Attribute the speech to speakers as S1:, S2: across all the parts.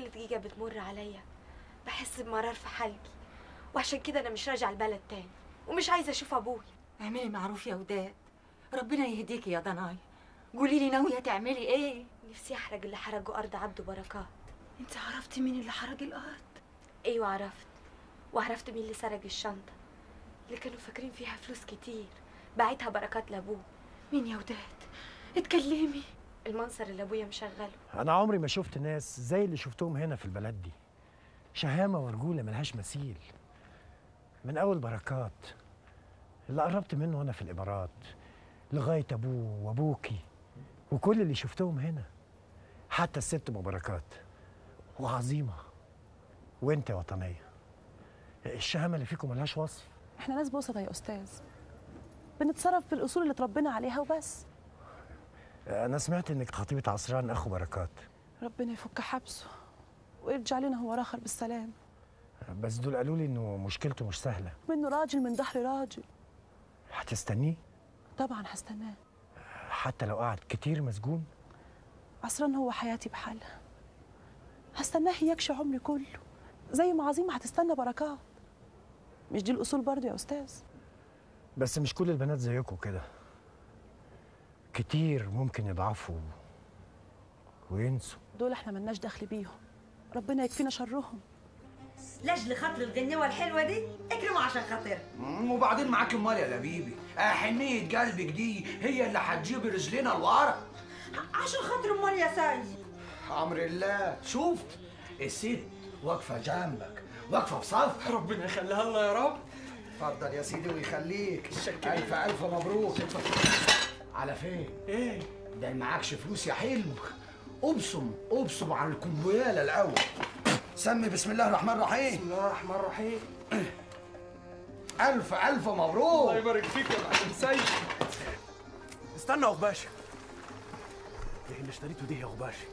S1: كل دقيقة بتمر عليا بحس بمرار في حلقي وعشان كده أنا مش راجعة البلد تاني ومش عايزة أشوف أبوي
S2: اعملي معروف يا وداد ربنا يهديكي يا ضناي قولي لي ناويه تعملي ايه
S1: نفسي أحرق اللي حرقوا أرض عبده بركات
S2: انت عرفتي مين اللي حرق الارض
S1: أيوة عرفت وعرفت مين اللي سرق الشنطة اللي كانوا فاكرين فيها فلوس كتير باعتها بركات لأبوه
S2: مين يا وداد اتكلمي
S1: المنصر اللي أبويا مشغله
S3: أنا عمري ما شفت ناس زي اللي شفتهم هنا في البلد دي شهامة ورجولة ملهاش مثيل من أول بركات اللي قربت منه وأنا في الإمارات لغاية أبوه وأبوكي وكل اللي شفتهم هنا حتى الست أم بركات وعظيمة وأنت يا وطنية الشهامة اللي فيكم ملهاش وصف
S4: احنا ناس بسطة يا استاذ بنتصرف بالاصول اللي اتربينا عليها وبس
S3: أنا سمعت إنك خطيبة عصران أخو بركات
S4: ربنا يفك حبسه ويرجع لنا هو راخر بالسلام
S3: بس دول قالوا لي إنه مشكلته مش سهلة
S4: منه راجل من ظهر راجل
S3: هتستنيه
S4: طبعا هستناه
S3: حتى لو قعد كتير مسجون
S4: عصران هو حياتي بحالها هستناه يكشي عمري كله زي ما عظيمة هتستنى بركات مش دي الأصول برضه يا أستاذ
S3: بس مش كل البنات زيكم كده كتير ممكن يضعفوا وينسوا
S4: دول احنا ملناش دخل بيهم ربنا يكفينا شرهم
S5: لاجل خاطر الغنيوه الحلوه دي اكرموا عشان خاطرها
S6: مم، وبعدين معاك امال يا لبيبي آه، حنية قلبك دي هي اللي هتجيب رجلنا لورا
S5: عشان خاطر امال يا سيد
S6: امر الله شفت الست واقفه جنبك واقفه في صف
S7: ربنا يخليها لنا يا رب
S6: اتفضل يا سيدي ويخليك الف الف مبروك على فين
S7: ايه
S6: ده معكش فلوس يا حلو ابصم ابصم على الكمبياله الاول سمي بسم الله الرحمن الرحيم
S7: بسم الله الرحمن الرحيم
S6: الف الف
S7: الله
S6: مبروك
S7: يبارك فيك يا معلم سيد
S8: استنى يا غباشي ايه اللي اشتريته دي يا غباشي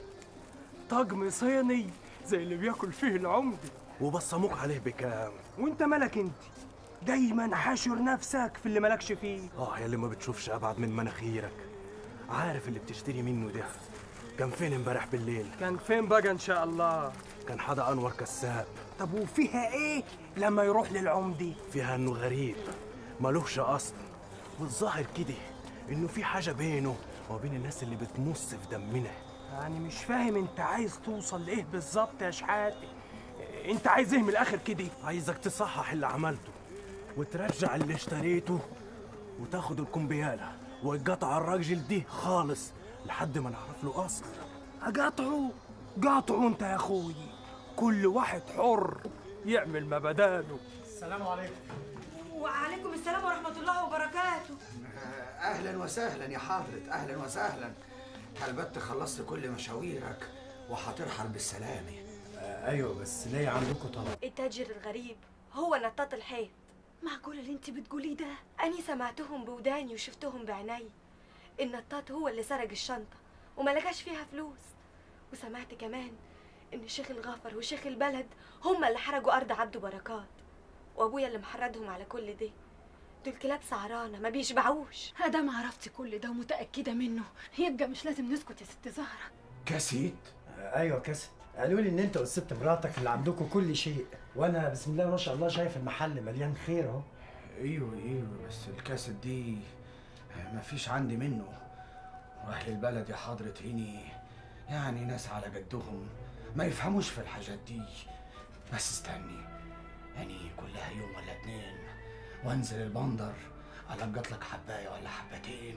S7: طقم صيني زي اللي بياكل فيه العمدة
S8: وبصموك عليه بكام
S7: وانت مالك انت دايما حاشر نفسك في اللي مالكش فيه
S8: اه يا اللي ما بتشوفش ابعد من مناخيرك عارف اللي بتشتري منه ده كان فين امبارح بالليل
S7: كان فين بقى ان شاء الله
S8: كان حدا انور كساب
S7: طب وفيها ايه لما يروح للعمدي
S8: فيها انه غريب ملوش اصل والظاهر كده انه في حاجه بينه وبين الناس اللي بتمص في دمنا
S7: يعني مش فاهم انت عايز توصل لايه بالظبط يا شحاتة انت عايز ايه من الاخر كده
S8: عايزك تصحح اللي عملته وترجع اللي اشتريته وتاخد الكمبياله وتقطع الراجل دي خالص لحد ما نعرف له اصل
S7: قاطعه قاطعه انت يا اخوي كل واحد حر يعمل ما بداله
S3: السلام عليكم
S5: وعليكم السلام ورحمه الله وبركاته
S6: اهلا وسهلا يا حضرة اهلا وسهلا هلبت خلصت كل مشاويرك وهترحل بالسلامه
S3: ايوه بس ليا عندكم طلب
S1: التاجر الغريب هو نطاط الحيط
S2: معقولة اللي انت بتقوليه ده
S1: أني سمعتهم بوداني وشفتهم بعيني النطاط هو اللي سرق الشنطة وما لقاش فيها فلوس وسمعت كمان إن شيخ الغفر وشيخ البلد هم اللي حرقوا أرض عبده بركات وأبويا اللي محردهم على كل ده دول كلاب سعرانة ما بيشبعوش
S2: هذا ما عرفتي كل ده ومتأكدة منه يبقى مش لازم نسكت يا ست زهرة
S6: كاسيت
S3: ايوه كاسد قالوا لي ان انت والست مراتك اللي عندكم كل شيء وانا بسم الله ما شاء الله شايف المحل مليان خير اهو
S6: ايوه ايوه بس الكاسيت دي مفيش عندي منه واهل البلد يا حضرة هني يعني ناس على جدهم ما يفهموش في الحاجات دي بس استني يعني كلها يوم ولا اتنين وانزل البندر القط لك حبايه ولا حبتين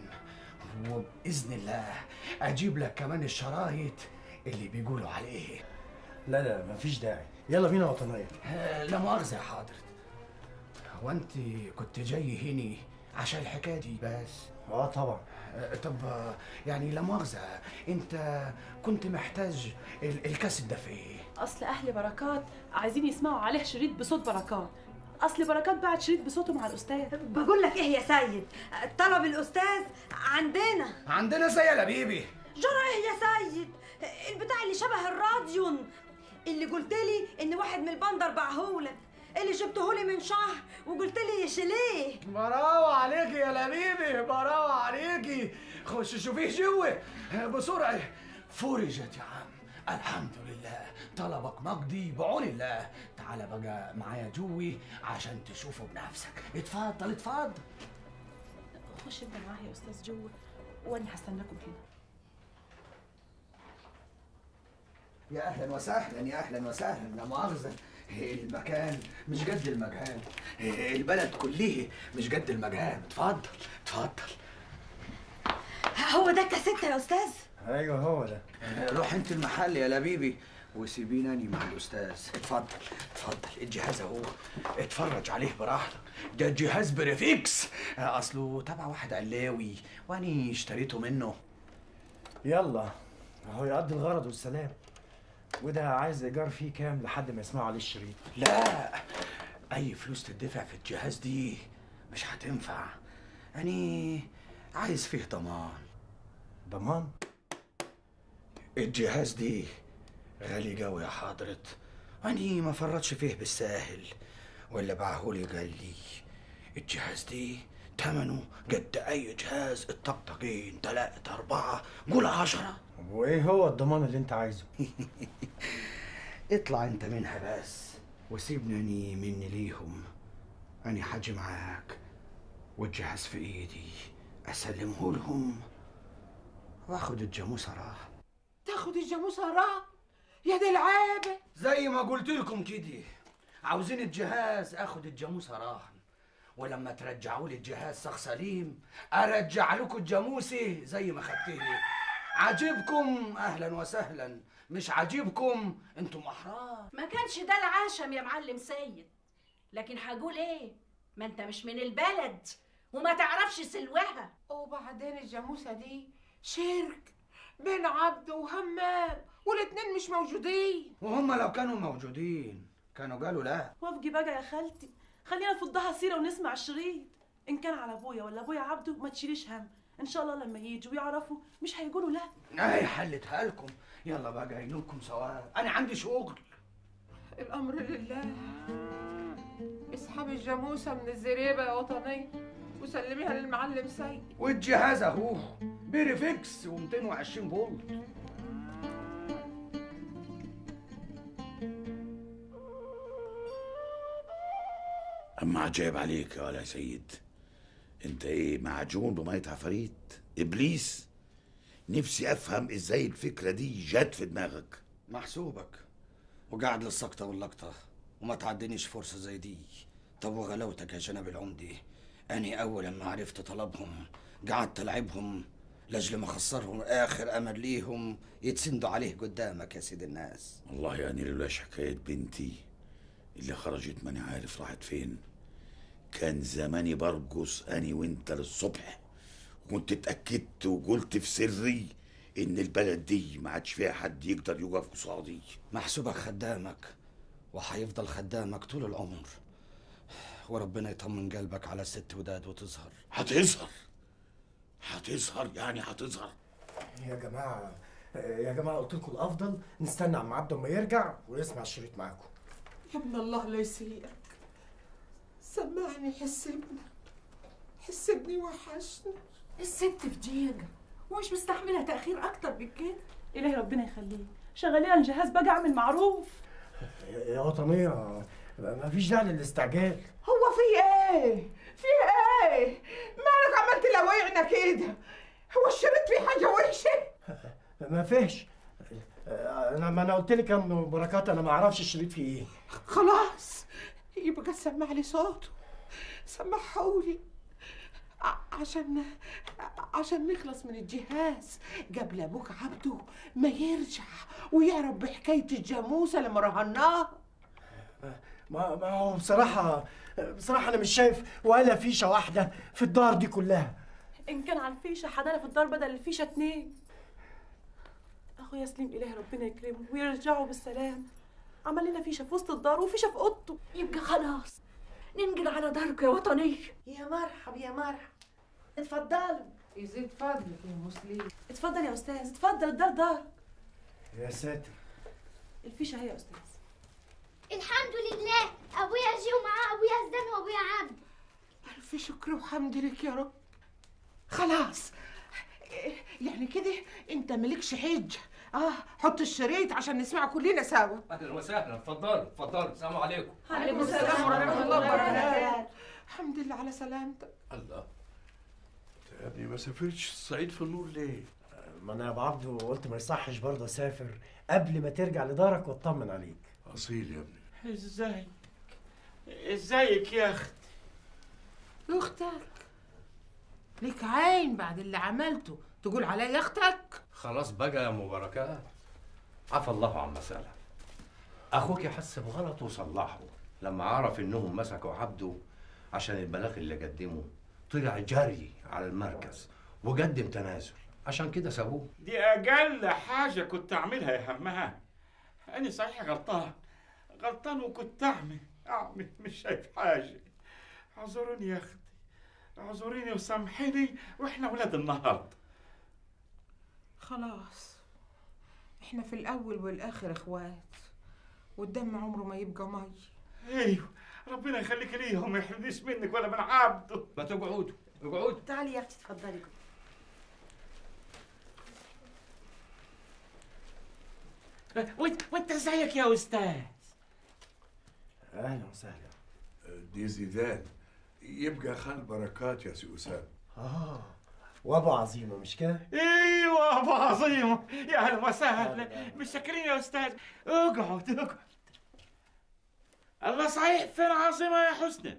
S6: وباذن الله اجيب لك كمان الشرايط اللي بيقولوا عليه
S3: لا لا مفيش داعي يلا بينا وطنيه
S6: آه، لا مؤاخذة يا حضرة هو انت كنت جاي هني عشان الحكاية دي بس
S3: اه طبعا
S6: آه، طب آه، يعني لا مؤاخذة انت كنت محتاج ال- الكاسيت ده في ايه؟
S4: أصل أهل بركات عايزين يسمعوا عليه شريط بصوت بركات أصل بركات بعت شريط بصوته مع الأستاذ
S5: بقول لك ايه يا سيد طلب الاستاذ عندنا
S6: عندنا زي يا لبيبي
S5: جرى ايه يا سيد البتاع اللي شبه الراديون اللي قلت لي ان واحد من البندر باعهولك اللي جبته لي من شهر وقلت لي يشيليه
S6: براوة عليكي يا لبيبي براوة عليكي خش شوفيه جوه بسرعة فرجت يا عم الحمد لله طلبك مقضي بعون الله تعال بقى معايا جوي عشان تشوفه بنفسك اتفضل اتفضل
S4: خش انت معايا يا استاذ جوه وانا هستناكم هنا
S6: يا اهلا وسهلا يا اهلا وسهلا لا مؤاخذه المكان مش قد المكان البلد كلها مش قد المكان اتفضل اتفضل
S5: هو ده الكاسيت يا استاذ
S3: ايوه هو ده
S6: روح انت المحل يا لبيبي وسيبيني اني مع الاستاذ اتفضل اتفضل الجهاز اهو اتفرج عليه براحتك ده جهاز بريفكس اصله تبع واحد علاوي واني اشتريته منه
S3: يلا اهو يقضي الغرض والسلام وده عايز ايجار فيه كام لحد ما يسمعوا عليه الشريط
S6: لا اي فلوس تدفع في الجهاز دي مش هتنفع اني عايز فيه ضمان
S3: ضمان
S6: الجهاز دي غالي قوي يا حضرة أني ما فرطش فيه بالساهل ولا باعهولي قال لي الجهاز دي تمنه قد أي جهاز الطقطقين تلاتة أربعة قول عشرة
S3: وايه هو الضمان اللي انت عايزه
S6: اطلع انت منها بس وسيبني اني مني ليهم اني حاجي معاك والجهاز في ايدي اسلمه لهم واخد الجاموسه راح
S9: تاخد الجاموسة راح يا دي العابة
S6: زي ما قلت لكم كده عاوزين الجهاز اخد الجاموسه راهن ولما ترجعوا لي الجهاز صخ سليم ارجع لكم الجاموسه زي ما خدتها عاجبكم اهلا وسهلا مش عاجبكم انتم احرار
S10: ما كانش ده العشم يا معلم سيد لكن هقول ايه ما انت مش من البلد وما تعرفش سلوها
S9: وبعدين الجاموسة دي شرك بين عبد وهمام والاتنين مش موجودين
S6: وهم لو كانوا موجودين كانوا قالوا لا
S4: وافجي بقى يا خالتي خلينا نفضها سيره ونسمع الشريط ان كان على ابويا ولا ابويا عبده ما تشيليش هم ان شاء الله لما يجوا ويعرفوا مش هيقولوا لا
S6: اهي حلتها لكم يلا بقى جايلكم سواء انا عندي شغل
S9: الأمر لله اسحبي الجاموسة من الزريبة يا وطنية وسلميها للمعلم سيد
S6: والجهاز اهو بيريفكس و220 فولت
S11: أما عجايب عليك يا ولا سيد انت ايه معجون بمية عفاريت ابليس نفسي افهم ازاي الفكرة دي جت في دماغك
S6: محسوبك وقاعد للسقطة واللقطة وما تعدينيش فرصة زي دي طب وغلاوتك يا جناب العمدي أني أول ما عرفت طلبهم قعدت ألعبهم لأجل ما أخسرهم آخر أمل ليهم يتسندوا عليه قدامك يا سيد الناس
S11: والله يعني لولاش حكاية بنتي اللي خرجت ماني عارف راحت فين كان زماني برقص اني وانت للصبح وكنت اتأكدت وقلت في سري ان البلد دي ما عادش فيها حد يقدر يقف قصادي
S6: محسوبك خدامك وهيفضل خدامك طول العمر وربنا يطمن قلبك على الست وداد وتظهر
S11: هتظهر هتظهر يعني هتظهر
S3: يا جماعه يا جماعه قلت لكم الافضل نستنى عم عبده ما يرجع ويسمع الشريط معاكم
S9: يا ابن الله لا يسيئك سمعني حس ابنك حس ابني وحشني
S10: الست في ضيقة ومش مستحملة تأخير أكتر من كده
S4: الهي ربنا يخليه شغلي على الجهاز بقى اعمل معروف
S3: يا يا وطنيه ما فيش داعي للاستعجال
S9: هو في ايه في ايه مالك عملت لويعنا كده هو الشريط فيه حاجة وحشة
S3: ما فيش انا ما انا قلت لك يا ام بركات انا ما اعرفش الشريط فيه ايه
S9: خلاص يبقى سمع لي صوته سمعهولي ع- عشان عشان نخلص من الجهاز قبل ابوك عبده ما يرجع ويعرف بحكايه الجاموسه اللي رهناها
S3: ما ما هو بصراحه بصراحه انا مش شايف ولا فيشه واحده في الدار دي كلها
S4: ان كان على الفيشه حدانا في الدار بدل الفيشه اتنين اخويا سليم الهي ربنا يكرمه ويرجعوا بالسلام عمل لنا فيشه في وسط الدار وفيشه في اوضته
S10: يبقى خلاص ننقل على دارك يا وطنية
S5: يا مرحب يا مرحب اتفضلوا
S9: يزيد فضلك يا مسلم
S4: اتفضل يا استاذ اتفضل الدار دار
S3: يا ساتر
S4: الفيشه هي يا استاذ
S12: الحمد لله ابويا جه ومعاه ابويا زدان وابويا عبد
S9: الف شكر وحمد لك يا رب خلاص يعني كده انت مالكش حجه اه حط الشريط عشان نسمعه كلنا سوا
S7: اهلا وسهلا اتفضلوا اتفضلوا السلام عليكم
S9: عليكم السلام ورحمه الله وبركاته الحمد لله على سلامتك
S13: الله انت يا ابني ما سافرتش الصعيد في النور ليه؟
S3: ما انا يا ابو عبده قلت ما يصحش برضه اسافر قبل ما ترجع لدارك واطمن عليك
S13: اصيل يا ابني
S14: ازاي ازيك يا اختي
S9: اختك ليك عين بعد اللي عملته تقول عليا اختك
S7: خلاص بقى يا ام بركات عفى الله عما سلف اخوك حس بغلط وصلحه لما عرف انهم مسكوا عبده عشان البلاغ اللي قدمه طلع جري على المركز وقدم تنازل عشان كده سابوه
S14: دي اقل حاجه كنت اعملها يا همها انا صحيح غلطان غلطان وكنت اعمل اعمل مش شايف حاجه اعذروني يا اختي اعذريني وسامحيني واحنا ولاد النهارده
S9: خلاص احنا في الاول والاخر اخوات والدم عمره ما يبقى مي
S14: ايوه ربنا يخليك ليهم ما يحرمنيش منك ولا من عبده
S7: ما تقعدوا اقعدوا
S5: تعالي يا اختي اتفضلي
S14: وانت وانت ازيك يا استاذ
S3: اهلا وسهلا
S13: دي زيدان يبقى خال بركات يا سي اسامه
S3: اه وابو عظيمه مش كده؟
S14: ايوه ابو عظيم يا اهلا وسهلا متشكرين يا استاذ اقعد اقعد الله صحيح فين عظيمه يا حسنى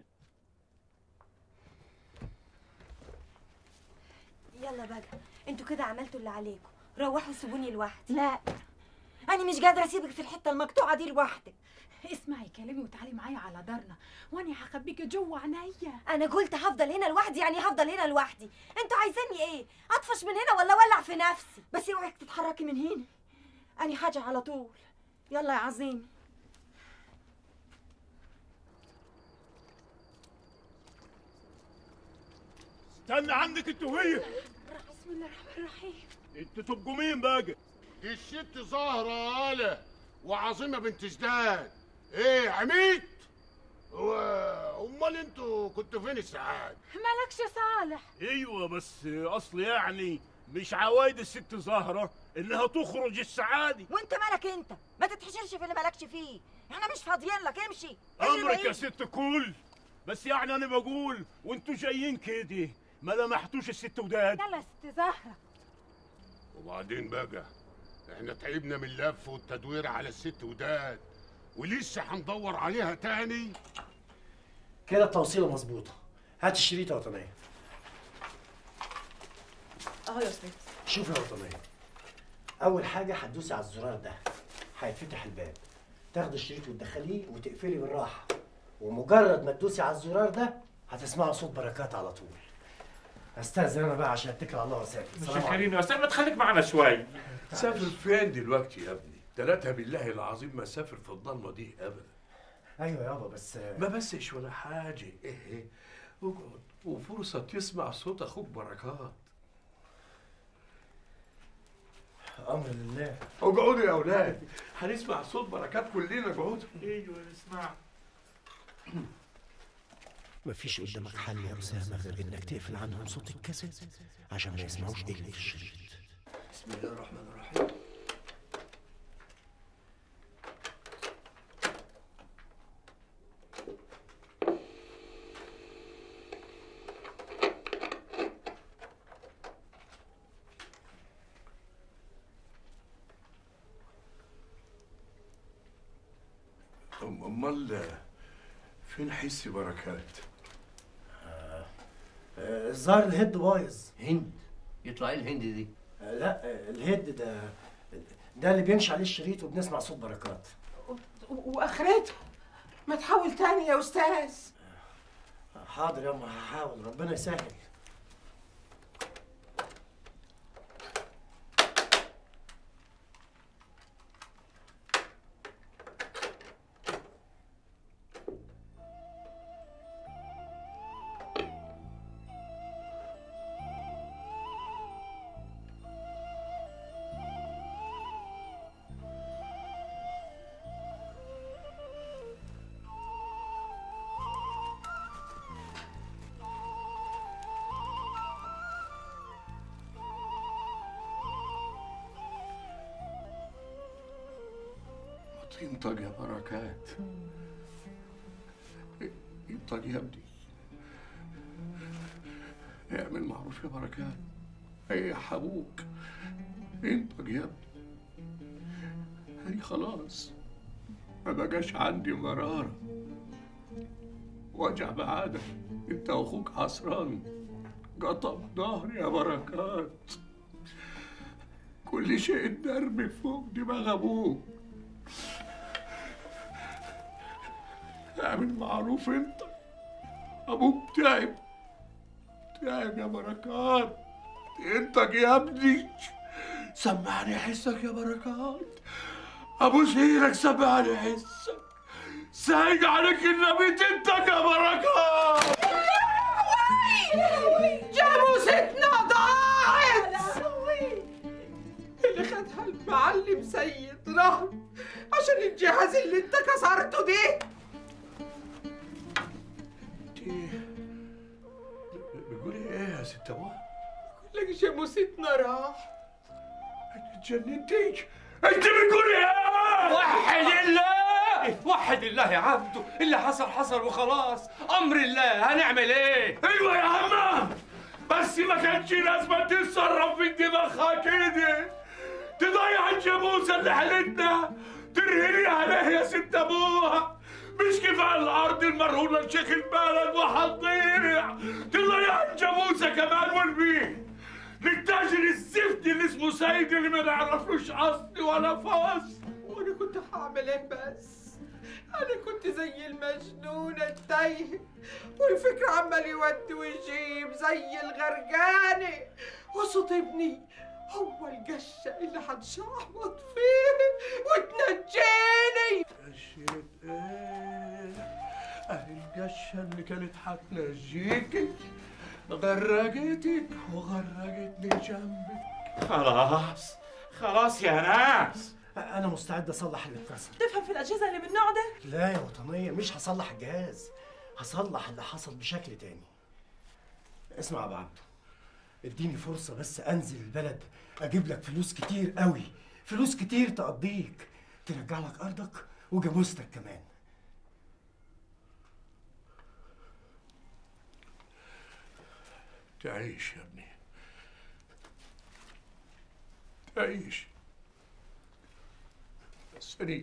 S1: يلا بقى انتوا كده عملتوا اللي عليكم روحوا سيبوني لوحدي
S2: لا أنا مش قادرة أسيبك في الحتة المقطوعة دي لوحدك
S10: اسمعي كلامي وتعالي معايا على دارنا وانا هخبيكي جوه عينيا
S1: انا قلت هفضل هنا لوحدي يعني هفضل هنا لوحدي انتوا عايزيني ايه اطفش من هنا ولا اولع في نفسي
S2: بس اوعك تتحركي من هنا أنا حاجة على طول يلا يا عظيم
S8: استنى عندك انت وهي
S10: بسم الله الرحمن الرحيم
S8: انتوا تبقوا مين بقى
S15: دي الست زهرة آلة وعظيمة بنت جداد ايه عميت؟ هو امال انتوا كنتوا فين الساعات؟
S10: مالكش صالح
S8: ايوه بس اصل يعني مش عوايد الست زهره انها تخرج السعادي
S2: وانت مالك انت ما تتحشرش في اللي مالكش فيه احنا مش فاضيين لك امشي
S8: امرك يا ست كل بس يعني انا بقول وانتوا جايين كده ما لمحتوش الست وداد
S10: يلا يا ست زهره
S15: وبعدين بقى احنا تعبنا من اللف والتدوير على الست وداد ولسه هندور عليها تاني
S3: كده التوصيله مظبوطه هات الشريط يا وطنيه
S4: اهو يا استاذ
S3: شوف يا وطنيه اول حاجه هتدوسي على الزرار ده هيتفتح الباب تاخدي الشريط وتدخليه وتقفلي بالراحه ومجرد ما تدوسي على الزرار ده هتسمعوا صوت بركات على طول استاذن انا بقى عشان اتكل على الله واسافر السلام عليكم.
S14: متشكرين يا استاذ ما تخليك معنا شوي
S13: سافر فين دلوقتي يا ابني؟ تلاتة بالله العظيم ما سافر في الضلمة دي ابدا
S3: ايوه يابا بس
S13: ما بسش ولا حاجة ايه ايه اقعد وفرصة تسمع صوت اخوك بركات
S3: امر لله
S13: اقعدوا يا اولاد هنسمع صوت بركات كلنا اقعدوا
S14: ايوه اسمع
S3: مفيش قدامك حل يا اسامه غير انك تقفل عنهم صوت الكاسيت عشان ما يسمعوش ايه اللي في الشريط
S13: بسم الله الرحمن الرحيم أم- امال فين حس بركات؟
S3: آه، الظاهر الهيد بايظ
S7: هند يطلع ايه الهند دي
S3: آه، لا آه، الهيد ده ده اللي بيمشي عليه الشريط وبنسمع صوت بركات
S9: و- واخرته ما تحاول تاني يا استاذ
S3: حاضر يا أما هحاول ربنا يسهل
S13: انطق يا بركات انطق يا ابني اعمل معروف يا بركات ريح ابوك انطق يا ابني أنا خلاص ما بقاش عندي مرارة وجع بعادة انت واخوك عصران قطع ظهري يا بركات كل شيء درب فوق دماغ ابوك اعمل معروف انت ابوك تعب تعب يا بركات انتك يا ابني سمعني حسك يا بركات ابوس ايدك سمعني حسك سايق عليك النبي انتك يا بركات
S9: جاموستنا ضاعت اللي خدها المعلم سيد رهب عشان الجهاز اللي انت كسرته ده
S13: بتقولي ايه يا ست ابو
S9: لك جاموستنا راح
S13: اتجننتي انت بتقولي ايه
S7: وحد الله وحد الله يا عبده اللي حصل حصل وخلاص امر الله هنعمل ايه
S13: ايوه يا عمام بس ما كانش لازم تتصرف من دماغها كده تضيع الجاموسه اللي حلتنا ترهنيها ليه يا ست ابوها مش كفايه الارض المرهونه لشيخ البلد وحتضيع تضيع الجاموسه كمان والبيت للتاجر الزفت اللي اسمه سيد اللي ما نعرفلوش اصل ولا فصل
S9: وانا كنت هعمل ايه بس انا كنت زي المجنونه التايه والفكر عمال يودي ويجيب زي الغرقانه وصوت ابني هو القشه اللي هتشعبط فيه وتنجيني
S13: قشة ايه اهي القشة اللي كانت هتنجيكي غرقتك وغرقتني جنبك
S14: خلاص خلاص يا ناس
S3: انا مستعد اصلح اللي اتكسر
S4: تفهم في الاجهزه اللي من النوع ده
S3: لا يا وطنيه مش هصلح الجهاز هصلح اللي حصل بشكل تاني اسمع يا أبو عبده اديني فرصه بس انزل البلد اجيب لك فلوس كتير قوي فلوس كتير تقضيك ترجع لك ارضك وجاموستك كمان
S13: تعيش يا ابني تعيش بس أنا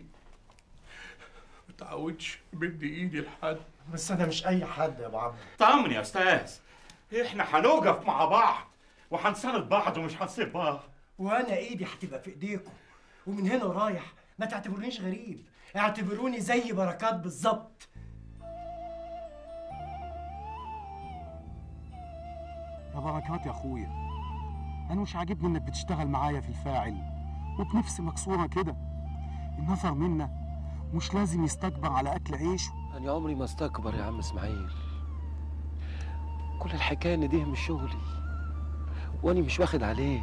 S13: متعودش بدي ايدي لحد
S3: بس انا مش اي حد يا ابو عبده
S14: طمن يا استاذ احنا هنوقف مع بعض وهنساند بعض ومش هنسيب بعض
S3: وانا ايدي هتبقى في ايديكم ومن هنا ورايح ما تعتبرونيش غريب اعتبروني زي بركات بالظبط
S16: يا بركات يا اخويا انا مش عاجبني انك بتشتغل معايا في الفاعل وبنفس مكسوره كده النفر منا مش لازم يستكبر على اكل عيشه
S17: أنا عمري ما استكبر يا عم إسماعيل كل الحكاية إن ده مش شغلي وأنا مش واخد عليه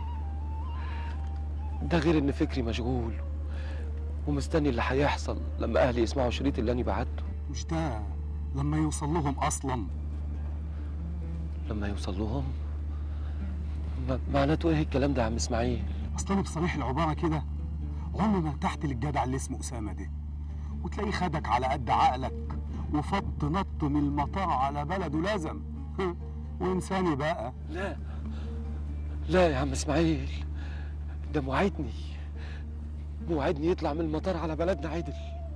S17: ده غير إن فكري مشغول ومستني اللي هيحصل لما أهلي يسمعوا شريط اللي أنا بعته
S16: مش ده لما يوصل لهم اصلا
S17: لما يوصل لهم ما- معناته إيه الكلام ده يا عم إسماعيل
S16: اصل انا بصريح العباره كده عمري ما ارتحت للجدع اللي اسمه اسامه ده وتلاقيه خدك على قد عقلك وفط نط من المطار على بلده لازم وانساني بقى
S17: لا لا يا عم إسماعيل ده موعدني موعدني يطلع من المطار على بلدنا عدل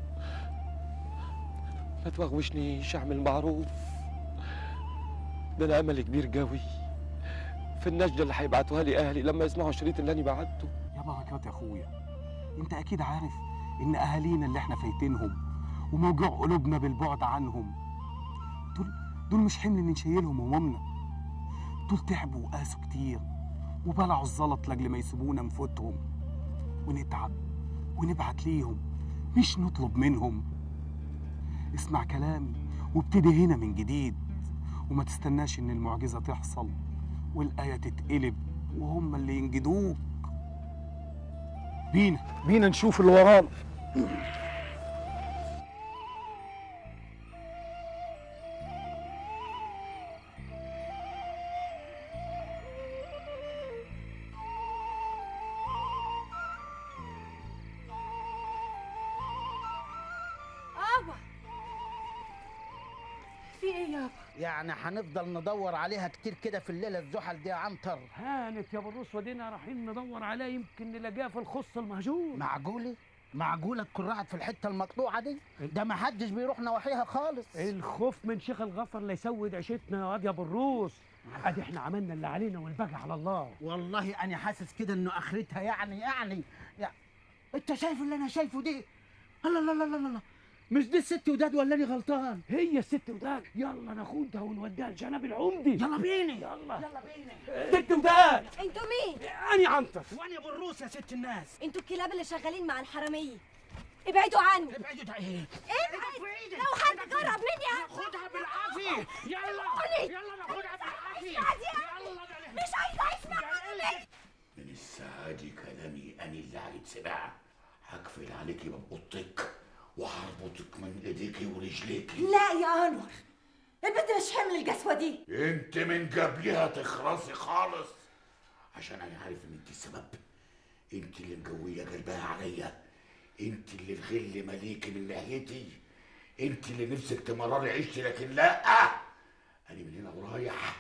S17: ما توغوشنيش اعمل معروف ده انا امل كبير قوي في النجدة اللي هيبعتوها لي اهلي لما يسمعوا الشريط اللي انا بعته
S16: يا بركات يا اخويا انت اكيد عارف ان اهالينا اللي احنا فايتينهم وموجوع قلوبنا بالبعد عنهم دول دول مش حمل ان نشيلهم همومنا دول تعبوا وقاسوا كتير وبلعوا الزلط لاجل ما يسيبونا نفوتهم ونتعب ونبعت ليهم مش نطلب منهم اسمع كلامي وابتدي هنا من جديد وما تستناش ان المعجزه تحصل والايه تتقلب وهم اللي ينجدوك بينا بينا نشوف اللي ورانا
S10: ايه يابا
S18: يعني هنفضل ندور عليها كتير كده في الليله الزحل دي يا عنتر
S19: هانت يا بالروس ودينا رايحين ندور عليها يمكن نلاقيها في الخص المهجور
S18: معقوله معقوله تكون راحت في الحته المقطوعه دي ده ما حدش بيروح نواحيها خالص
S19: الخوف من شيخ الغفر لا يسود عيشتنا يا واد يا بالروس ادي احنا عملنا اللي علينا والباقي على الله
S18: والله انا حاسس كده انه اخرتها يعني يعني, يعني انت شايف اللي انا شايفه دي الله الله الله الله الله مش دي الست وداد ولا انا غلطان
S19: هي الست وداد يلا ناخدها ونوديها لجناب العمدي
S18: يلا بينا
S19: يلا
S18: يلا بينا
S19: ست وداد
S1: انتوا مين؟
S19: اني عنتر
S18: وانا بالروس يا ست الناس
S1: انتوا الكلاب اللي شغالين مع الحراميه ابعدوا عني
S18: ابعدوا ده ايه
S1: ابعد لو حد قرب مني
S18: خدها بالعافيه
S1: يلا
S18: يلا ناخدها بالعافيه
S1: يلا مش عايزه اعيش معاك
S11: من الساعة دي كلامي أنا اللي هيتسمع هقفل عليكي ببطك وهربطك من ايديكي ورجليكي
S5: لا يا انور البنت مش حمل القسوه دي
S11: انت من قبلها تخرسي خالص عشان انا عارف ان انت السبب انت اللي مقويه قلبها عليا انت اللي الغل مليكي من ناحيتي انت اللي نفسك تمرري عيشتي لكن لا انا من هنا ورايح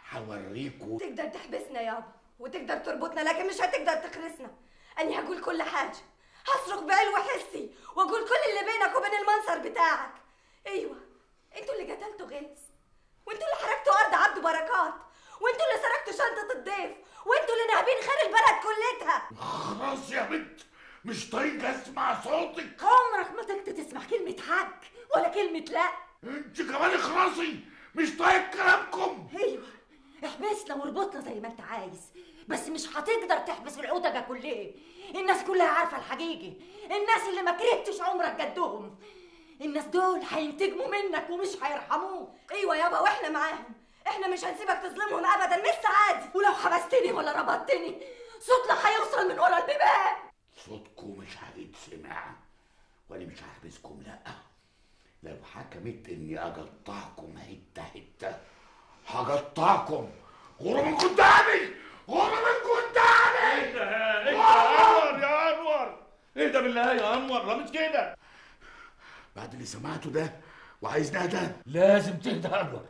S11: هوريكوا
S1: تقدر تحبسنا يابا وتقدر تربطنا لكن مش هتقدر تخرسنا أنا هقول كل حاجة هصرخ بعلو حسي وأقول كل اللي بينك وبين المنصر بتاعك أيوة انتوا اللي قتلتوا غيث وانتوا اللي حرقتوا أرض عبد بركات وانتوا اللي سرقتوا شنطة الضيف وانتوا اللي ناهبين خير البلد كلتها
S11: خلاص يا بنت مش طايق اسمع صوتك
S5: عمرك ما تقدر تسمع كلمة حق ولا كلمة لا
S11: انت كمان اخرسي مش طايق كلامكم
S5: ايوه احبسنا واربطنا زي ما انت عايز بس مش هتقدر تحبس العوتجة كلها الناس كلها عارفة الحقيقي الناس اللي ما كرهتش عمرك جدهم الناس دول هينتجموا منك ومش هيرحموك
S1: ايوه يابا واحنا معاهم احنا مش هنسيبك تظلمهم ابدا لسه عادي
S5: ولو حبستني ولا ربطتني صوتنا هيوصل من ورا البيبان
S11: صوتكم مش هيتسمع وانا مش هحبسكم لا لو حكمت اني اقطعكم حته حته هقطعكم غروا من قدامي غروا من قدامي
S13: ايه ده ايه ده انور يا انور ايه ده بالله يا انور لا مش كده
S11: بعد اللي سمعته ده وعايز ده ده
S13: لازم تهدى يا انور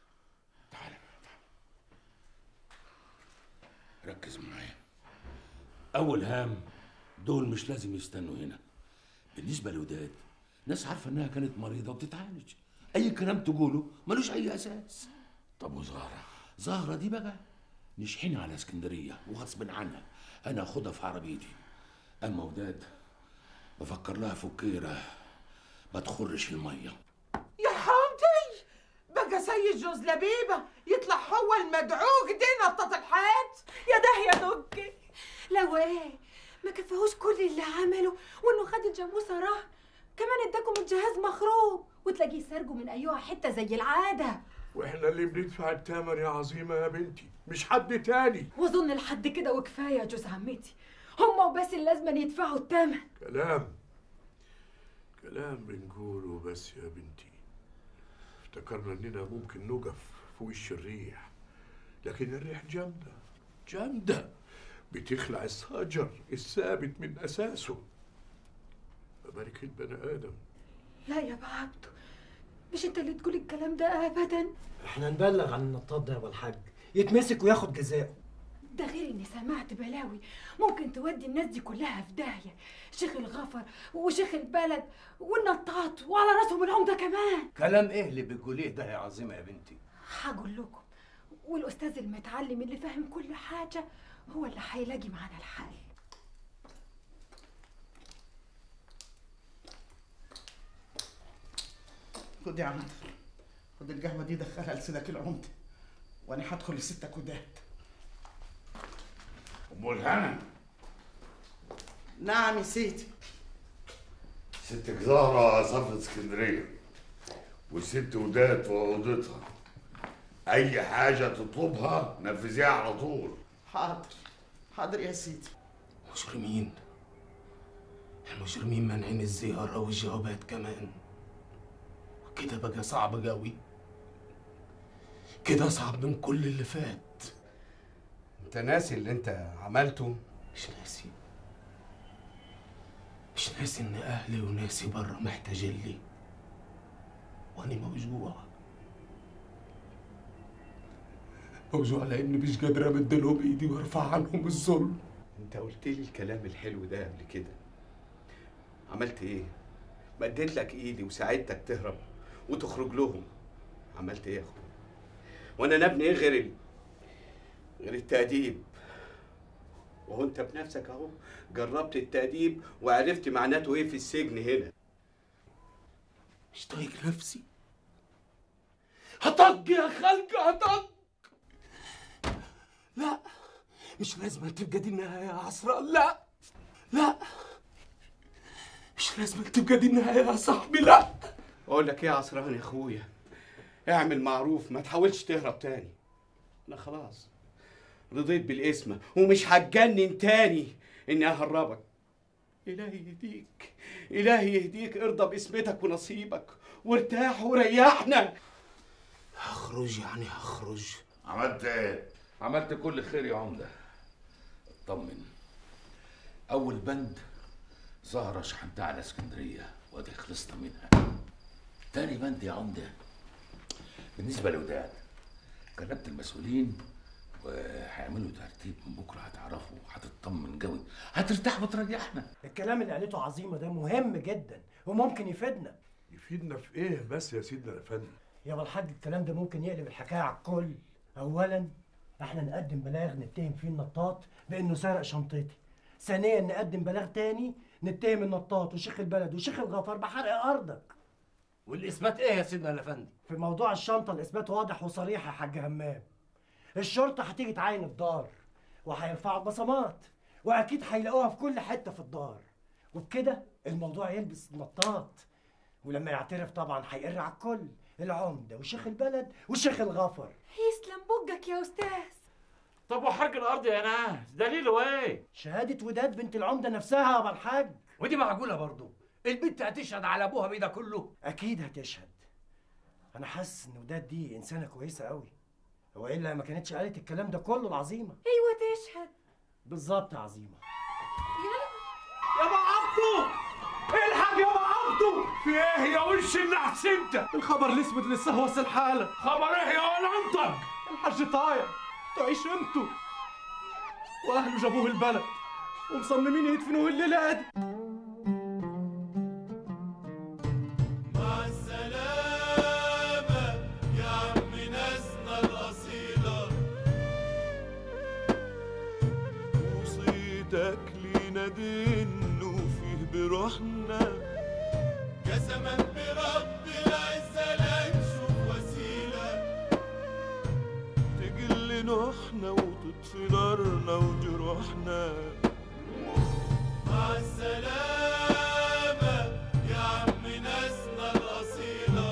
S11: ركز معايا
S13: اول هام دول مش لازم يستنوا هنا بالنسبه لوداد ناس عارفه انها كانت مريضه وبتتعالج اي كلام تقوله ملوش اي اساس
S11: طب وزهره
S13: زهره دي بقى نشحنها على اسكندريه وغصب عنها انا اخدها في عربيتي اما وداد بفكر لها فكيره ما تخرش الميه
S9: يا حمدي بقى سيد جوز لبيبة يطلع هو المدعوق دي نطة الحيط
S10: يا ده يا دكي لو ايه ما كفاهوش كل اللي عمله وانه خد الجاموسه راه كمان اداكم الجهاز مخروب وتلاقيه سرقه من ايها حته زي العاده
S13: واحنا اللي بندفع الثمن يا عظيمه يا بنتي مش حد تاني
S10: واظن لحد كده وكفايه يا جوز عمتي هما وبس اللي لازم يدفعوا الثمن
S13: كلام كلام بنقوله بس يا بنتي افتكرنا اننا ممكن نقف في وش الريح لكن الريح جامدة جامدة بتخلع الشجر الثابت من أساسه فبارك البني آدم
S10: لا يا بعبده مش انت اللي تقول الكلام ده ابدا
S20: احنا نبلغ عن النطاط ده يا ابو الحاج يتمسك وياخد جزاءه
S10: ده غير اني سمعت بلاوي ممكن تودي الناس دي كلها في داهيه شيخ الغفر وشيخ البلد والنطاط وعلى راسهم العمده كمان
S7: كلام ايه اللي بتقوليه ده يا عظيمه يا بنتي
S10: هقول لكم والاستاذ المتعلم اللي فاهم كل حاجه هو اللي هيلاقي معانا الحل
S18: خد يا عمد خد القهوه دي دخلها لسيدك العمده وانا هدخل لستك وداد
S11: ام الهنا
S18: نعم يا سيدي
S11: ستك زهرة سافرت اسكندرية والست وداد في أوضتها أي حاجة تطلبها نفذيها على طول
S18: حاضر حاضر يا سيدي
S16: مجرمين المجرمين مانعين الزيارة والجوابات كمان كده بقى صعب قوي كده أصعب من كل اللي فات
S6: انت ناسي اللي انت عملته
S16: مش ناسي مش ناسي إن أهلي وناسي بره محتاجين لي وأنا موجوع
S13: فوزوا على اني مش قادر امد لهم ايدي وارفع عنهم الظلم
S21: انت قلت لي الكلام الحلو ده قبل كده عملت ايه مديت لك ايدي وساعدتك تهرب وتخرج لهم عملت ايه يا اخويا وانا نبني ايه غير ال... غير التأديب وهو انت بنفسك اهو جربت التأديب وعرفت معناته ايه في السجن هنا
S13: مش طايق نفسي هطق يا خلق هطق لا مش لازم تبقى دي النهاية يا عصران لا لا مش لازم تبقى دي النهاية يا صاحبي لا
S21: اقول لك ايه يا عصران يا اخويا اعمل معروف ما تحاولش تهرب تاني انا خلاص رضيت بالاسم ومش هتجنن تاني اني اهربك الهي يهديك الهي يهديك ارضى باسمتك ونصيبك وارتاح وريحنا
S13: هخرج يعني هخرج
S11: عملت ايه؟
S22: عملت كل خير يا عمدة اطمن أول بند زهرة شحنتها على اسكندرية وادي خلصنا منها تاني بند يا عمدة بالنسبة لوداد كلمت المسؤولين وهيعملوا ترتيب من بكرة هتعرفوا هتطمن قوي هترتاح وتريحنا
S20: الكلام اللي قالته عظيمه ده مهم جدا وممكن يفيدنا
S13: يفيدنا في ايه بس يا سيدنا الافندي
S20: يا الحاج الكلام ده ممكن يقلب الحكايه على الكل اولا احنا نقدم بلاغ نتهم فيه النطاط بانه سرق شنطتي ثانيا نقدم بلاغ تاني نتهم النطاط وشيخ البلد وشيخ الغفر بحرق ارضك
S23: والاثبات ايه يا سيدنا الافندي
S20: في موضوع الشنطه الاثبات واضح وصريح يا حاج همام الشرطه هتيجي تعاين الدار وهيرفعوا بصمات واكيد هيلاقوها في كل حته في الدار وبكده الموضوع يلبس نطاط ولما يعترف طبعا هيقر على الكل العمده وشيخ البلد وشيخ الغفر
S10: يسلم بجك يا استاذ
S14: طب وحرق الارض يا ناس دليله ايه
S20: شهاده وداد بنت العمده نفسها يا ابو الحاج
S23: ودي معقوله برضه البنت هتشهد على ابوها بيه ده كله
S20: اكيد هتشهد انا حاسس ان وداد دي انسانه كويسه قوي هو الا ما كانتش قالت الكلام ده كله العظيمه
S10: ايوه تشهد
S20: بالظبط يا عظيمه
S13: يا ابو عبده الحق يا ابو عبده في ايه يا وش النحس انت
S8: الخبر الاسود لسه وصل الحالة
S13: خبر ايه يا ولا انطق
S8: الحاج طاير تعيش قيمته واهله جابوه البلد ومصممين يدفنوه الليلة دي
S24: مع السلامة يا عم ناسنا الأصيلة وصيتك لينا دين وفيه بروحنا قسما برب العزة لا نشوف وسيلة تقل نوحنا وتطفي نارنا وجروحنا مع السلامة يا عم ناسنا الأصيلة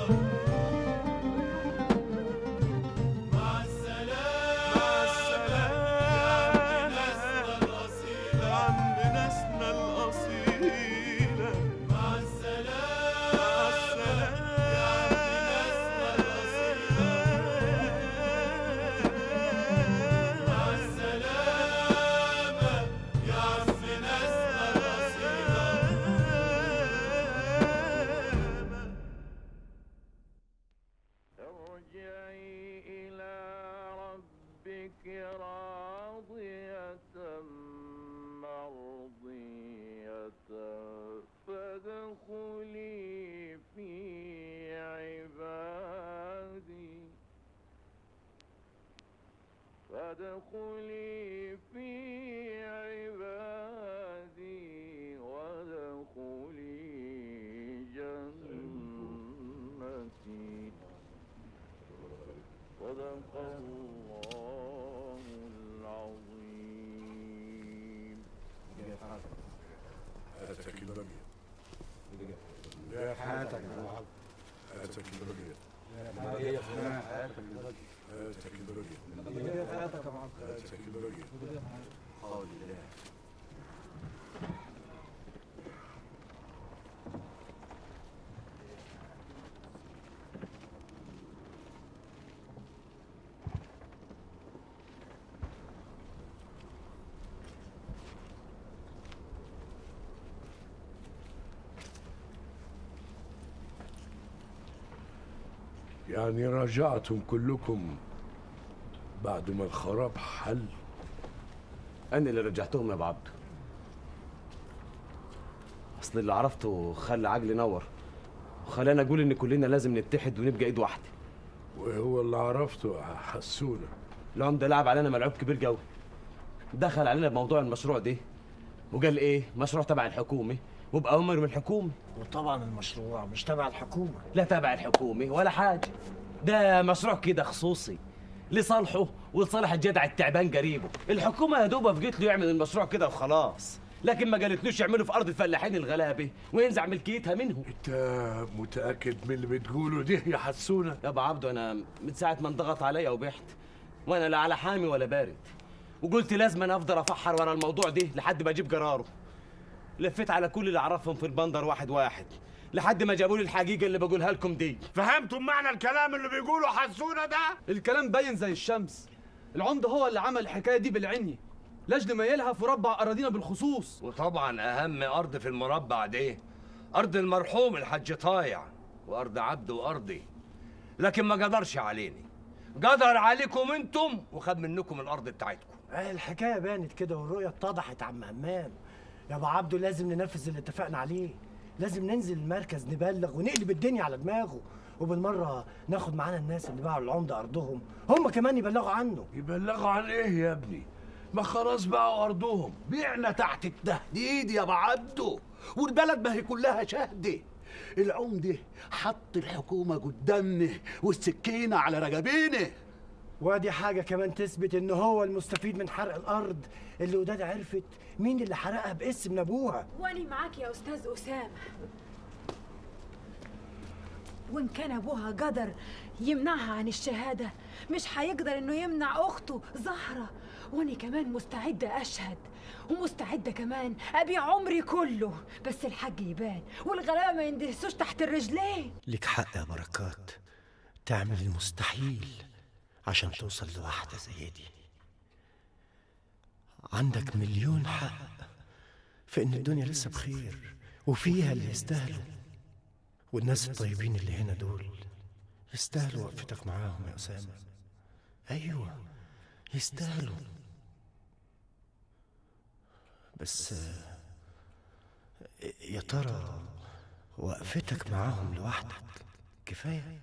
S24: مع السلامة يا عم ناسنا الأصيلة عم ناسنا الأصيلة مع السلامة يا عم ناسنا الأصيلة مع السلامة يا عم ناسنا الأصيلة ارجعي إلى ربك راضية مرضية فادخلي في عبادي فادخلي في عبادي وادخلي جنتي صدق الله العظيم
S13: هاتك البقية هاتك البقية هاتك البقية هاتك البقية هاتك البقية يعني راجعتم كلكم بعد ما الخراب حل
S8: انا اللي رجعتهم يا ابو عبده اصل اللي عرفته خلى عقلي نور وخلاني اقول ان كلنا لازم نتحد ونبقى ايد واحده
S13: وهو اللي عرفته حسونا
S8: العمده لعب علينا ملعوب كبير قوي دخل علينا بموضوع المشروع ده وقال ايه مشروع تبع الحكومه وبأوامر من الحكومه
S3: وطبعا المشروع مش تبع الحكومه
S8: لا تبع الحكومه ولا حاجه ده مشروع كده خصوصي لصالحه ولصالح الجدع التعبان قريبه الحكومه يا دوب وافقت له يعمل المشروع كده وخلاص لكن ما قالتلوش يعمله في ارض الفلاحين الغلابه وينزع ملكيتها منهم
S13: انت متاكد من اللي بتقوله ده يا حسونه
S8: يا ابو عبده انا من ساعه ما انضغط عليا وبحت وانا لا على حامي ولا بارد وقلت لازم انا افضل افحر ورا الموضوع ده لحد ما اجيب قراره لفيت على كل اللي اعرفهم في البندر واحد واحد لحد ما جابوا لي الحقيقه اللي بقولها لكم دي
S13: فهمتم معنى الكلام اللي بيقوله حسونه ده
S2: الكلام باين زي الشمس العمده هو اللي عمل الحكايه دي بالعني لاجل ميلها في ربع اراضينا بالخصوص
S7: وطبعا اهم ارض في المربع ده ارض المرحوم الحاج طايع وارض عبده وارضي لكن ما قدرش عليني قدر عليكم انتم وخد منكم الارض بتاعتكم
S3: آه، الحكايه بانت كده والرؤيه اتضحت عم همام يا ابو عبده لازم ننفذ اللي اتفقنا عليه لازم ننزل المركز نبلغ ونقلب الدنيا على دماغه وبالمره ناخد معانا الناس اللي باعوا العمده ارضهم هم كمان يبلغوا عنه
S13: يبلغوا عن ايه يا ابني ما خلاص باعوا ارضهم بيعنا تحت التهديد يا ابو عبده والبلد ما هي كلها شهده العمده حط الحكومه قدامنا والسكينه على رجبينه
S3: وادي حاجه كمان تثبت ان هو المستفيد من حرق الارض اللي وداد عرفت مين اللي حرقها باسم ابوها
S10: واني معاك يا استاذ اسامه وان كان ابوها قدر يمنعها عن الشهاده مش هيقدر انه يمنع اخته زهره واني كمان مستعده اشهد ومستعده كمان ابيع عمري كله بس الحج يبان والغلابه ما يندهسوش تحت الرجلين
S3: لك حق يا بركات تعمل المستحيل عشان توصل لواحدة زي دي عندك مليون حق في ان الدنيا لسه بخير وفيها اللي يستاهلوا والناس الطيبين اللي هنا دول يستاهلوا وقفتك معاهم يا أسامة أيوة يستاهلوا بس آه، يا ترى وقفتك معاهم لوحدك كفاية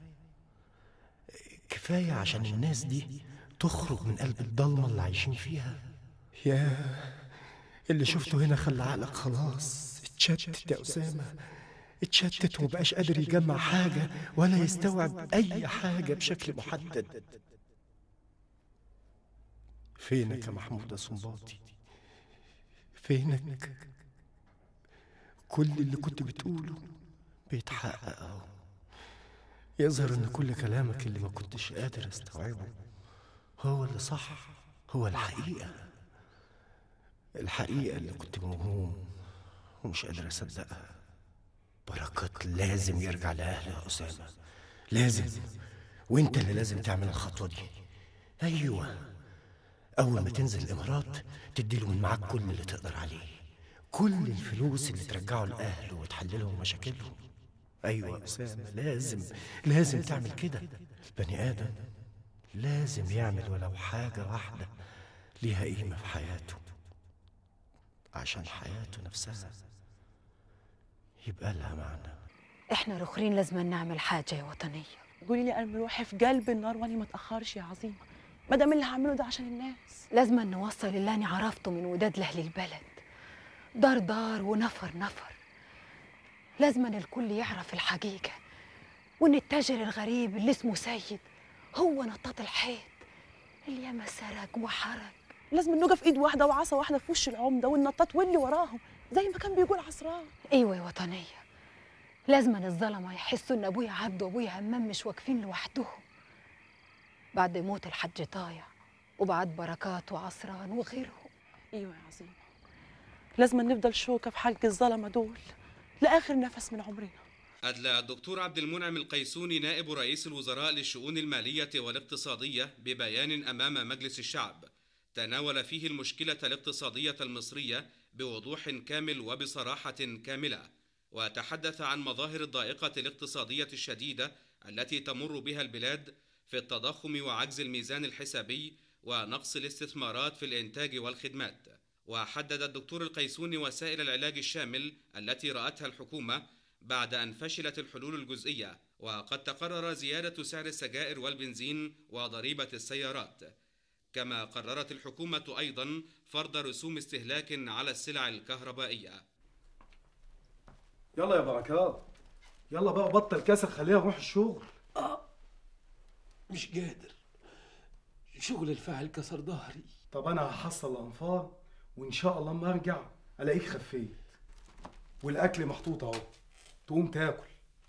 S3: كفاية عشان الناس دي تخرج من قلب الضلمة اللي عايشين فيها يا اللي شفته هنا خلى عقلك خلاص اتشتت يا أسامة اتشتت ومبقاش قادر يجمع حاجة ولا يستوعب أي حاجة بشكل محدد فينك يا محمود يا صنباطي فينك كل اللي كنت بتقوله بيتحقق اهو يظهر ان كل كلامك اللي ما كنتش قادر استوعبه هو اللي صح هو الحقيقة الحقيقة اللي كنت موهوم ومش قادر اصدقها بركات لازم يرجع لأهله يا أسامة لازم وانت اللي لازم تعمل الخطوة دي أيوة أول ما تنزل الإمارات تديله من معاك كل اللي تقدر عليه كل الفلوس اللي ترجعه لأهله وتحللهم مشاكلهم أيوة يا أسامة لازم لازم تعمل كده البني آدم لازم يعمل ولو حاجة واحدة ليها قيمة في حياته عشان حياته نفسها يبقى لها معنى
S10: احنا الاخرين لازم نعمل حاجه يا وطنيه
S4: قولي لي انا روحي في قلب النار واني ما اتاخرش يا عظيمه ما دام اللي هعمله ده عشان الناس
S10: لازم نوصل اللي انا عرفته من وداد لاهل البلد دار دار ونفر نفر لازم الكل يعرف الحقيقه وان التاجر الغريب اللي اسمه سيد هو نطاط الحيط اللي ياما سرق وحرق
S4: لازم نقف ايد واحده وعصا واحده في وش العمده والنطاط واللي وراهم زي ما كان بيقول عصران
S10: ايوه يا وطنيه لازم الظلمه يحسوا ان ابويا عبد وابويا همام مش واقفين لوحدهم بعد موت الحج طايع وبعد بركات وعصران وغيرهم
S4: ايوه يا عظيمه لازم نفضل شوكه في حلق الظلمه دول لاخر نفس من عمرنا
S12: أدلى الدكتور عبد المنعم القيسوني نائب رئيس الوزراء للشؤون المالية والاقتصادية ببيان أمام مجلس الشعب تناول فيه المشكلة الاقتصادية المصرية بوضوح كامل وبصراحة كاملة وتحدث عن مظاهر الضائقة الاقتصادية الشديدة التي تمر بها البلاد في التضخم وعجز الميزان الحسابي ونقص الاستثمارات في الإنتاج والخدمات وحدد الدكتور القيسوني وسائل العلاج الشامل التي رأتها الحكومة بعد أن فشلت الحلول الجزئية وقد تقرر زيادة سعر السجائر والبنزين وضريبة السيارات كما قررت الحكومة أيضا فرض رسوم استهلاك على السلع الكهربائية
S1: يلا يا بركات يلا بقى بطل كسل خلينا نروح الشغل
S23: مش قادر شغل الفاعل كسر ظهري
S1: طب انا هحصل الانفار وان شاء الله اما ارجع الاقيك خفيت والاكل محطوط اهو تقوم تاكل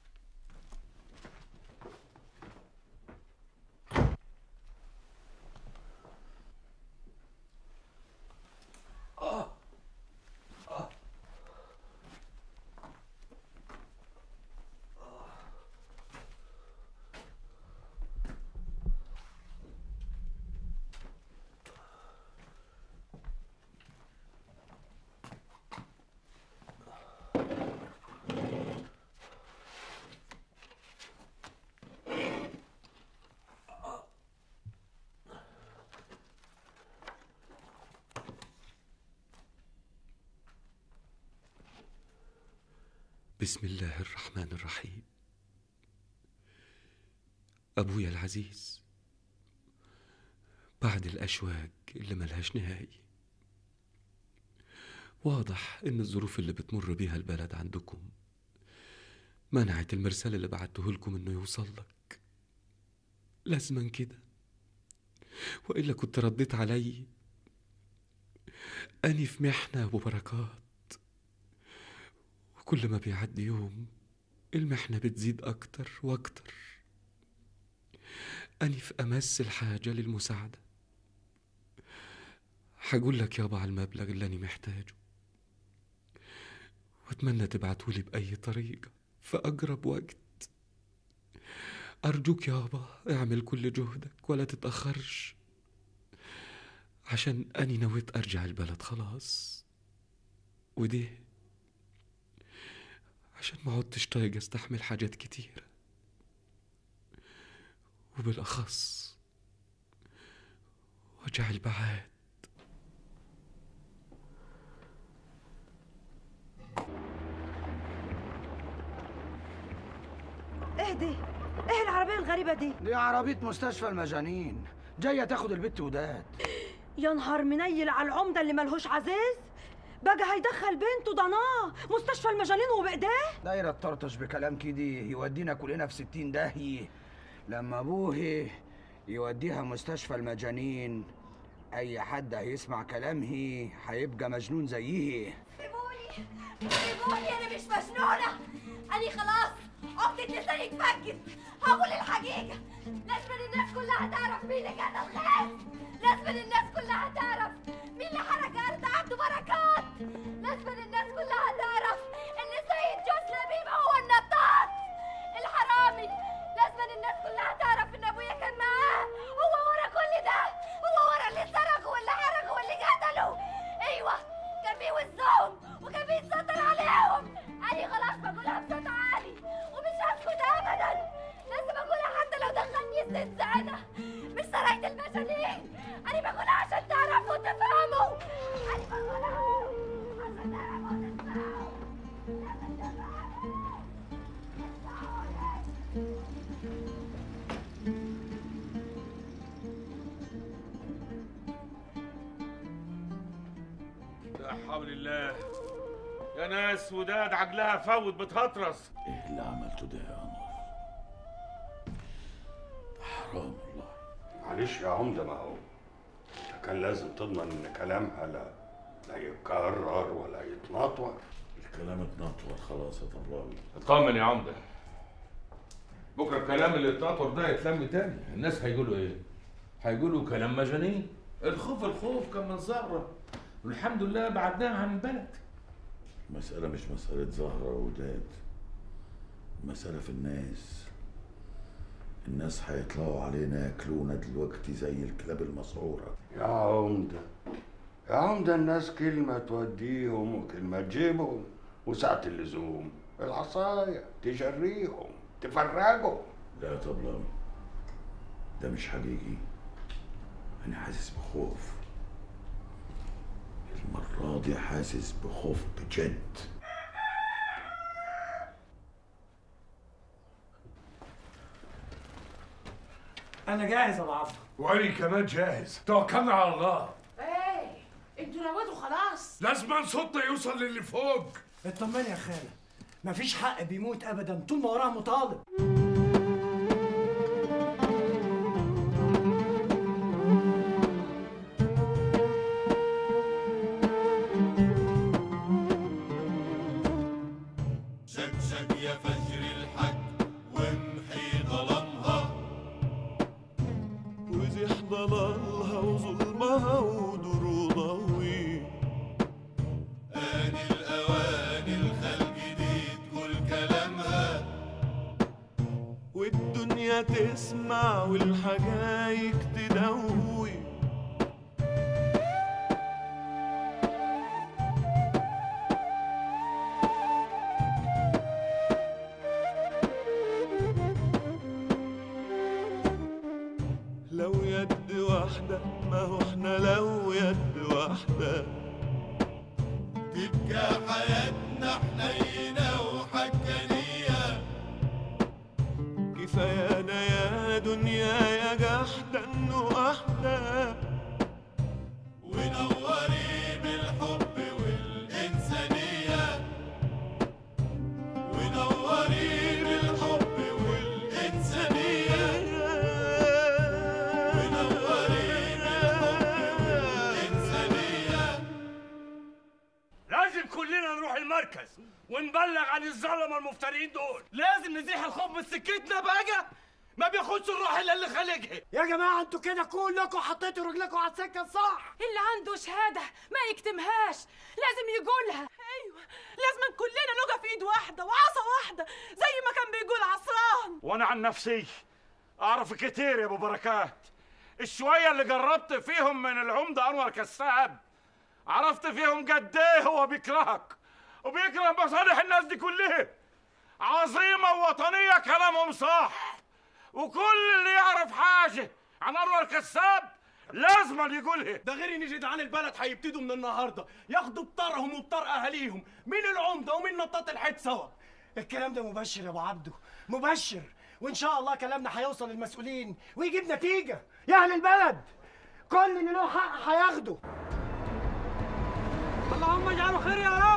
S23: آه. آه.
S15: بسم الله الرحمن الرحيم أبويا العزيز بعد الأشواق اللي ملهاش نهاية واضح إن الظروف اللي بتمر بيها البلد عندكم منعت المرسال اللي بعته لكم إنه يوصل لك لازما كده وإلا كنت رديت علي أني في محنة وبركات وكل ما بيعدي يوم المحنة بتزيد أكتر وأكتر أني في أمس الحاجة للمساعدة هقول لك يابا على المبلغ اللي أنا محتاجه وأتمنى تبعتولي بأي طريقة في أقرب وقت أرجوك يابا اعمل كل جهدك ولا تتأخرش عشان أني نويت أرجع البلد خلاص ودي عشان ما عدتش طايق استحمل حاجات كتيرة وبالأخص وجع البعاد
S5: اهدي ايه العربية الغريبة دي؟
S6: دي عربية مستشفى المجانين جاية تاخد البت وداد
S5: يا نهار منيل على العمدة اللي ملهوش عزيز بقى هيدخل بنته ضناه مستشفى المجانين وبايديه
S6: دايرة تطرطش بكلام كده يودينا كلنا في ستين داهية لما ابوه يوديها مستشفى المجانين اي حد هيسمع كلامه هيبقى مجنون زيه
S17: سيبوني سيبوني انا مش مجنونه انا خلاص عقدة لساني اتفكت هقول الحقيقة لازم الناس كلها تعرف مين اللي قتل الخاس لازم الناس كلها تعرف مين اللي حرق أرض عنده بركات لازم الناس كلها تعرف إن سيد جوز لبيب هو النطاط الحرامي لازم الناس كلها تعرف إن أبويا كان معاه هو ورا كل ده هو ورا اللي سرقه واللي حرقه واللي قتله أيوه كان بيوزهم وكان بيتستر عليهم أنا خلاص بقولها بصوت عالي ومش هسكت أبدا لازم أقولها حتى لو دخلني ست سنة مش سرقت المجانين أنا بقولها عشان تعرفوا وتفهموا أنا بقولها عشان تعرفوا وتفهموا لازم تفهموا
S14: لا حول الله يا ناس وداد عقلها فوت بتهطرس
S11: ايه اللي عملته ده يا قمر حرام والله
S7: معلش يا عمدة ما هو انت كان لازم تضمن ان كلامها لا لا يتكرر ولا يتنطور
S11: الكلام اتنطور خلاص يا طبلاوي
S14: اطمن يا عمدة بكره الكلام اللي اتنطر ده يتلم تاني الناس هيقولوا ايه هيقولوا كلام مجانين الخوف الخوف كان من زهرة والحمد لله بعدناها عن البلد
S11: المسألة مش مسألة زهرة ووداد المسألة في الناس الناس هيطلعوا علينا ياكلونا دلوقتي زي الكلاب المسعورة
S7: يا عمدة يا عمدة الناس كلمة توديهم وكلمة تجيبهم وساعة اللزوم العصاية تجريهم تفرجهم
S11: لا يا طبلاوي ده مش حقيقي أنا حاسس بخوف المرة دي حاسس بخوف بجد
S20: انا جاهز يا ابو عبده
S13: وأنا كمان جاهز توكلنا على الله
S10: ايه انتوا رواتوا خلاص
S13: لازم صوتنا يوصل للي فوق
S20: اطمني يا خاله مفيش حق بيموت ابدا طول ما وراه مطالب
S24: شكشك يا فجر الحق وامحي ظلمها وزح ضلالها وظلمها ودروضها آن الأوان الخلق جديد كل كلامها والدنيا تسمع والحقايق تدوي لو يد واحدة ما هو احنا لو يد واحدة تبقى حياتنا حنينة وحكانية كفايانا يا دنيا يا جحدة انه احدى ونوري بالحب والإنسانية ونوري بالحب والإنسانية ونوري بالحب والإنسانية
S9: لازم كلنا نروح المركز ونبلغ عن الظلمه المفترين دول لازم نزيح الخوف من سكتنا بقى ما بياخدش الروح الا اللي خالقها
S20: يا جماعه انتوا كده كلكم حطيتوا رجلكم على السكه الصح
S10: اللي عنده شهاده ما يكتمهاش لازم يقولها ايوه لازم كلنا نقف في ايد واحده وعصا واحده زي ما كان بيقول عصران
S14: وانا عن نفسي اعرف كتير يا ابو بركات الشويه اللي جربت فيهم من العمده انور كساب عرفت فيهم قد ايه هو بيكرهك وبيكره مصالح الناس دي كلها عظيمه ووطنيه كلامهم صح وكل اللي يعرف حاجه عن انور كساب لازم يقولها
S9: ده غير ان جدعان البلد هيبتدوا من النهارده ياخدوا بطارهم وبطار اهاليهم من العمده ومن نطاط الحيط سوا
S20: الكلام ده مبشر يا ابو عبده مبشر وان شاء الله كلامنا هيوصل للمسؤولين ويجيب نتيجه يا اهل البلد كل اللي له حق هياخده
S9: اللهم اجعله خير يا رب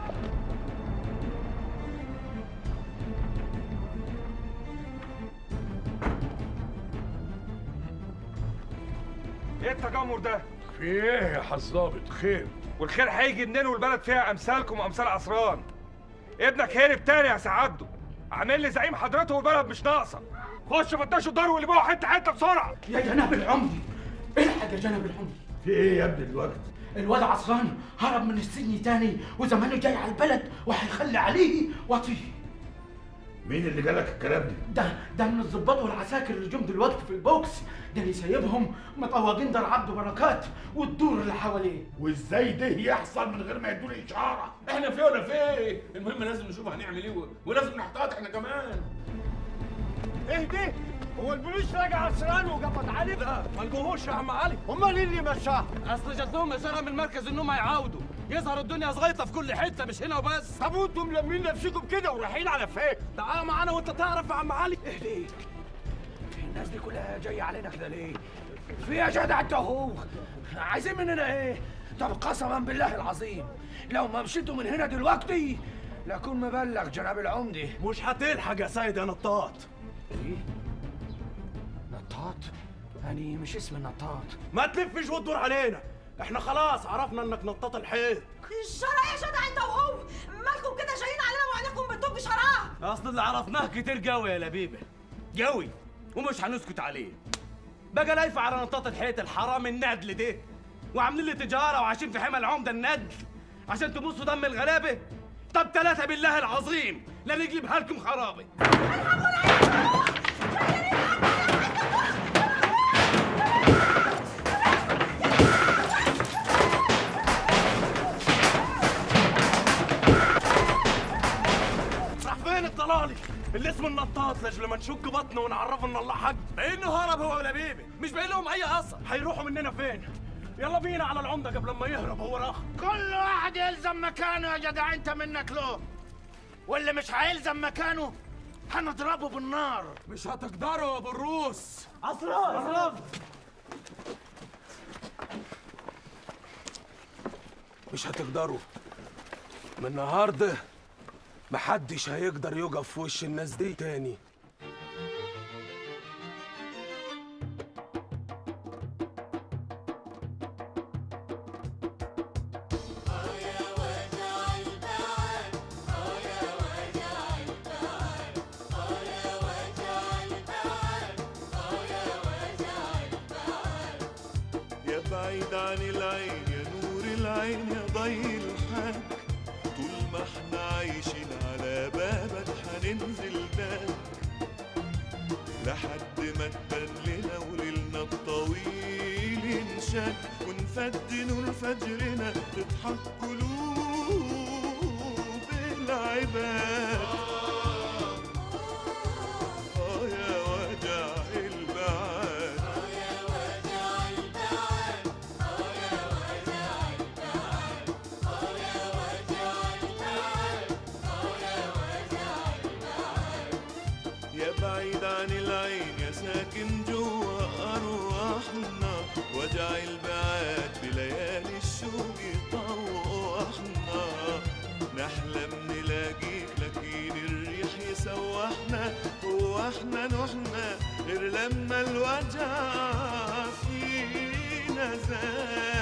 S14: ايه التجمر ده؟
S13: في ايه يا حظابط خير
S14: والخير هيجي منين والبلد فيها امثالكم وامثال عصران ابنك هرب تاني يا سعادته عامل لي زعيم حضرته والبلد مش ناقصه خش فتشوا الدار واللي بقوا حته حته بسرعه
S16: يا جناب العمدي الحق يا جناب العمدي
S11: في ايه يا ابني الوقت
S16: الواد عصران هرب من السجن تاني وزمانه جاي على البلد وهيخلي عليه وطيه
S11: مين اللي قالك الكلام ده
S16: ده ده من الضباط والعساكر اللي جم دلوقتي في البوكس ده اللي سايبهم مطوجين دار عبده بركات والدور اللي حواليه
S11: وازاي ده يحصل من غير ما يدوني اشاره
S23: احنا في ولا في المهم لازم نشوف هنعمل ايه و- ولازم نحتاط احنا كمان
S9: ايه ده؟ هو البوليس راجع عسران وقبض علي؟ لا ما لقوهوش يا عم علي
S2: امال مين اللي مشاه؟ اصل جات لهم اشاره من المركز انهم هيعاودوا يظهر الدنيا زغيطه في كل حته مش هنا وبس
S9: طب وانتم ملمين نفسكم كده ورايحين على فين؟
S2: تعالى معانا وانت تعرف يا عم علي
S23: اهدي الناس دي كلها جايه علينا كده ليه؟ في يا جدع انت هو عايزين مننا ايه؟ طب قسما بالله العظيم لو ما مشيتوا من هنا دلوقتي لاكون مبلغ جناب العمدي
S9: مش هتلحق يا سيد يا نطاط
S23: ايه؟ نطاط؟ يعني مش اسم النطاط
S9: ما تلفش وتدور علينا احنا خلاص عرفنا انك نطاط الحيط
S10: الشرع يا جدع انت وهو مالكم كده جايين علينا وعينكم بتدق شرع
S2: اصل اللي عرفناه كتير قوي يا لبيبه قوي ومش هنسكت عليه بقى لايفه على نطاط الحيط الحرام الندل ده وعاملين لي تجاره وعايشين في حمى العمده الندل عشان تمصوا دم الغلابه طب ثلاثه بالله العظيم لا نقلبها لكم خرابه راح فين الضلالي اللي اسمه النطاط لاجل ما نشك بطنه ونعرفه ان الله حق انه هرب هو ولا بيبي مش باين لهم اي اثر هيروحوا مننا فين يلا بينا على العمده قبل ما يهرب هو راخ
S16: كل واحد يلزم مكانه يا جدع انت منك له واللي مش هيلزم مكانه هنضربه بالنار
S9: مش هتقدروا يا ابو الروس
S16: اسرار
S9: مش هتقدروا من النهارده محدش هيقدر يقف في وش الناس دي تاني
S24: يا بعيد عن العين يا نور العين يا ضي الحاج طول ما احنا عايشين على بابك هننزل باك لحد ما تبان لنا وليلنا الطويل ينشد ونفد نور فجرنا تضحك قلوب العباد اه يا وجع البعاد يا بعيد عن العين يا ساكن جوا أرواحنا وجع البعاد بليالي الشوق يطوحنا نحلم نلاقيك لكن الريح يسوحنا هو احنا نحنا غير لما الوجع فينا زاد